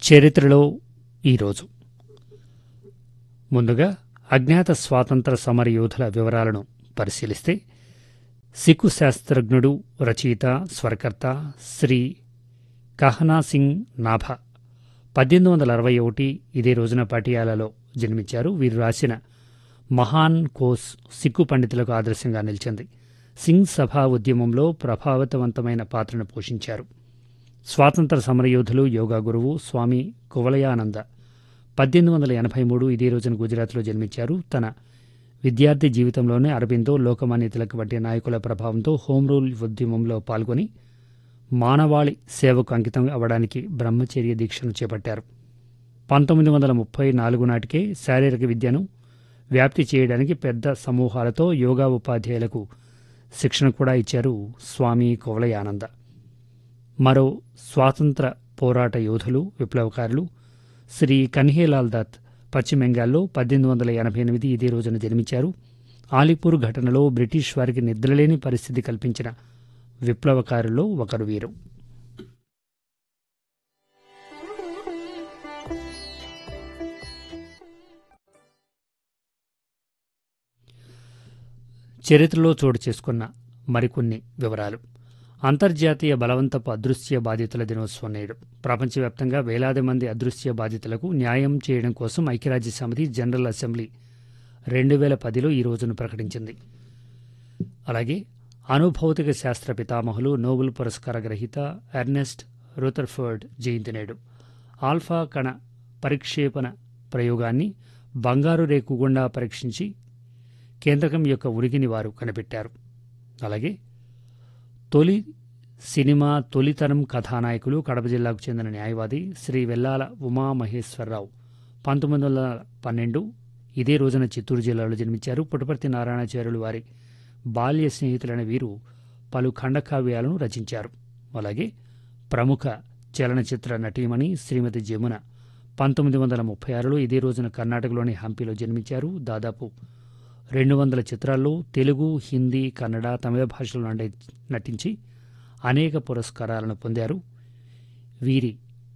చరిత్రలో ఈరోజు ముందుగా అజ్ఞాత స్వాతంత్ర సమర యోధుల వివరాలను పరిశీలిస్తే సిక్కు శాస్త్రజ్ఞుడు రచయిత స్వరకర్త శ్రీ కహనా సింగ్ నాభా పద్దెనిమిది వందల అరవై ఒకటి ఇదే రోజున పటియాలలో జన్మించారు వీరు రాసిన మహాన్ కోస్ సిక్కు పండితులకు ఆదర్శంగా నిలిచింది సింగ్ సభా ఉద్యమంలో ప్రభావితవంతమైన పాత్రను పోషించారు స్వాతంత్ర సమరయోధులు యోగా గురువు స్వామి కువలయానంద పద్దెనిమిది వందల ఎనభై మూడు ఇదే రోజున గుజరాత్లో జన్మించారు తన విద్యార్థి జీవితంలోనే అరబిందో లోకమాన్య తిలక్ వంటి నాయకుల ప్రభావంతో హోమ్ రూల్ ఉద్యమంలో పాల్గొని మానవాళి సేవకు అంకితం అవ్వడానికి బ్రహ్మచర్య దీక్షను చేపట్టారు పంతొమ్మిది వందల ముప్పై నాలుగు నాటికే శారీరక విద్యను వ్యాప్తి చేయడానికి పెద్ద సమూహాలతో యోగా ఉపాధ్యాయులకు శిక్షణ కూడా ఇచ్చారు స్వామి కువలయానంద మరో స్వాతంత్ర పోరాట యోధులు విప్లవకారులు శ్రీ కన్హేలాల్ దత్ పశ్చిమ బెంగాల్లో పద్దెనిమిది వందల ఎనభై ఎనిమిది ఇదే రోజున జన్మించారు ఆలిపూర్ ఘటనలో బ్రిటిష్ వారికి నిద్రలేని పరిస్థితి కల్పించిన విప్లవకారుల్లో ఒకరు వీరు చరిత్రలో చోటు చేసుకున్న మరికొన్ని వివరాలు అంతర్జాతీయ బలవంతపు అదృశ్య బాధితుల దినోత్సవం నేడు ప్రపంచవ్యాప్తంగా వేలాది మంది అదృశ్య బాధితులకు న్యాయం చేయడం కోసం ఐక్యరాజ్య సమితి జనరల్ అసెంబ్లీ రెండు వేల పదిలో ఈ రోజును ప్రకటించింది అలాగే అనుభౌతిక శాస్త్ర పితామహులు నోబెల్ పురస్కార గ్రహీత ఎర్నెస్ట్ రూథర్ఫర్డ్ జయంతి నేడు ఆల్ఫా కణ పరిక్షేపణ ప్రయోగాన్ని బంగారు రేకు గుండా పరీక్షించి కేంద్రకం యొక్క ఉనికిని వారు కనిపెట్టారు అలాగే తొలి సినిమా తొలితరం కథానాయకులు కడప జిల్లాకు చెందిన న్యాయవాది శ్రీ వెల్లాల ఉమామహేశ్వరరావు పంతొమ్మిది వందల పన్నెండు ఇదే రోజున చిత్తూరు జిల్లాలో జన్మించారు పుట్టపర్తి నారాయణాచార్యులు వారి బాల్య స్నేహితులైన వీరు పలు ఖండకావ్యాలను రచించారు అలాగే ప్రముఖ చలనచిత్ర నటీమణి శ్రీమతి జమున పంతొమ్మిది వందల ముప్పై ఆరులో ఇదే రోజున కర్ణాటకలోని హంపీలో జన్మించారు దాదాపు రెండు వందల చిత్రాల్లో తెలుగు హిందీ కన్నడ తమిళ భాషలో నటి- నటించి అనేక పురస్కారాలను పొందారు వీరి